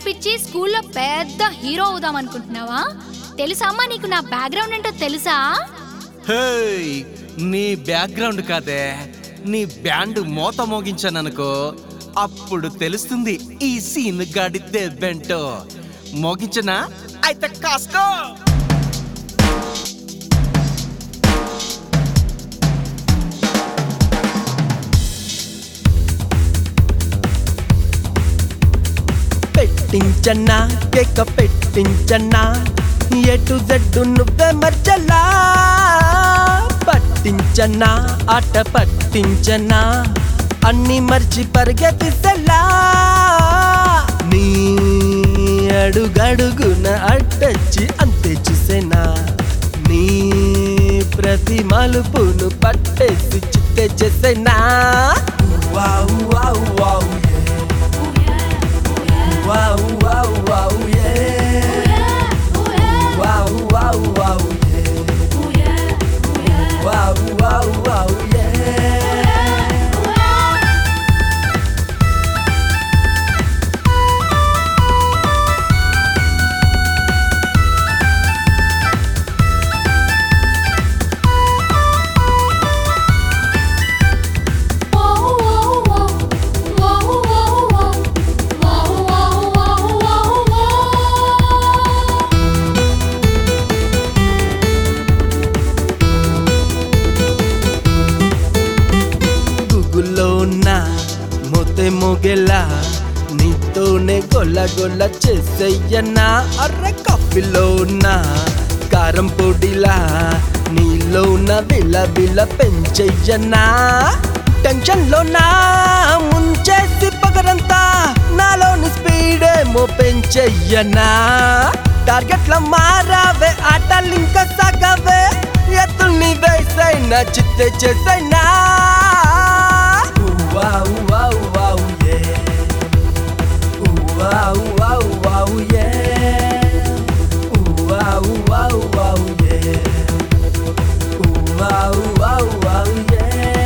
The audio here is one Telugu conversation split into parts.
నేర్పించి స్కూల్లో పెద్ద హీరో అవుదాం అనుకుంటున్నావా తెలుసా అమ్మా నీకు నా బ్యాక్గ్రౌండ్ ఏంటో తెలుసా హేయ్ నీ బ్యాక్గ్రౌండ్ కాదే నీ బ్యాండ్ మోత మోగించాననుకో అప్పుడు తెలుస్తుంది ఈ సీన్ గాడితే బెంటో మోగించనా అయితే కాసుకో పెట్టించన్నా కేక పెట్టించన్నా ఎటు జడ్డు నువ్వే మర్చలా పట్టించన్నా ఆట పట్టించన్నా అన్ని మర్చి పరిగెత్తిసలా నీ అడుగడుగున అడ్డొచ్చి అంతే చూసేనా నీ ప్రతి మలుపును పట్టేసి చిత్తే చేసేనా wow wow wow Wow, wow, wow, yeah. Wow, wow, wow, yeah. Wow, wow, wow, yeah. గూగుల్లో ఉన్న మోతే మోగేలా నీతోనే గొల్ల గొల్ల చేసేయన్నా అర్ర కాఫీలో ఉన్న కారం పొడిలా నీలో ఉన్న బిల్ల బిల్ల పెంచెయ్యన్నా టెన్షన్ లో నా ముంచేసి పగరంతా నాలోని స్పీడ్ ఏమో పెంచెయ్యన్నా టార్గెట్ల మారావే ఆటలు ఇంకా సాగవే ఎత్తుల్ని వేసైనా చిత్తే చేసైనా wow wow wow yeah wow wow wow yeah wow wow wow yeah wow wow wow yeah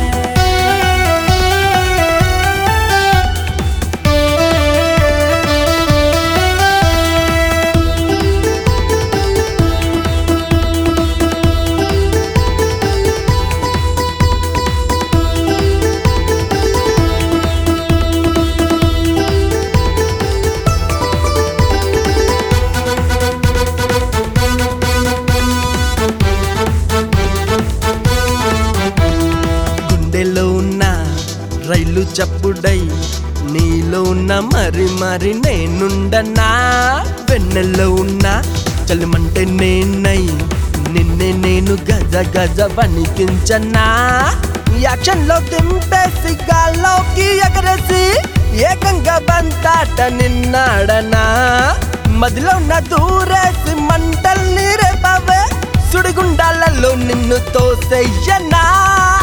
గుండెలో ఉన్న రైలు చప్పుడై నీలో ఉన్న మరి మరి నేనుండనా వెన్నెల్లో ఉన్న చలిమంటే నేనై నిన్నే నేను గజ గజ వణికించనా యాక్షన్ లో దింపేసి గాల్లోకి ఎగరేసి ఏకంగా బంతాట నిన్నాడనా మదిలో ఉన్న దూరేసి మంటల్ని రేపవే సుడిగుండాలలో నిన్ను తోసెయ్యనా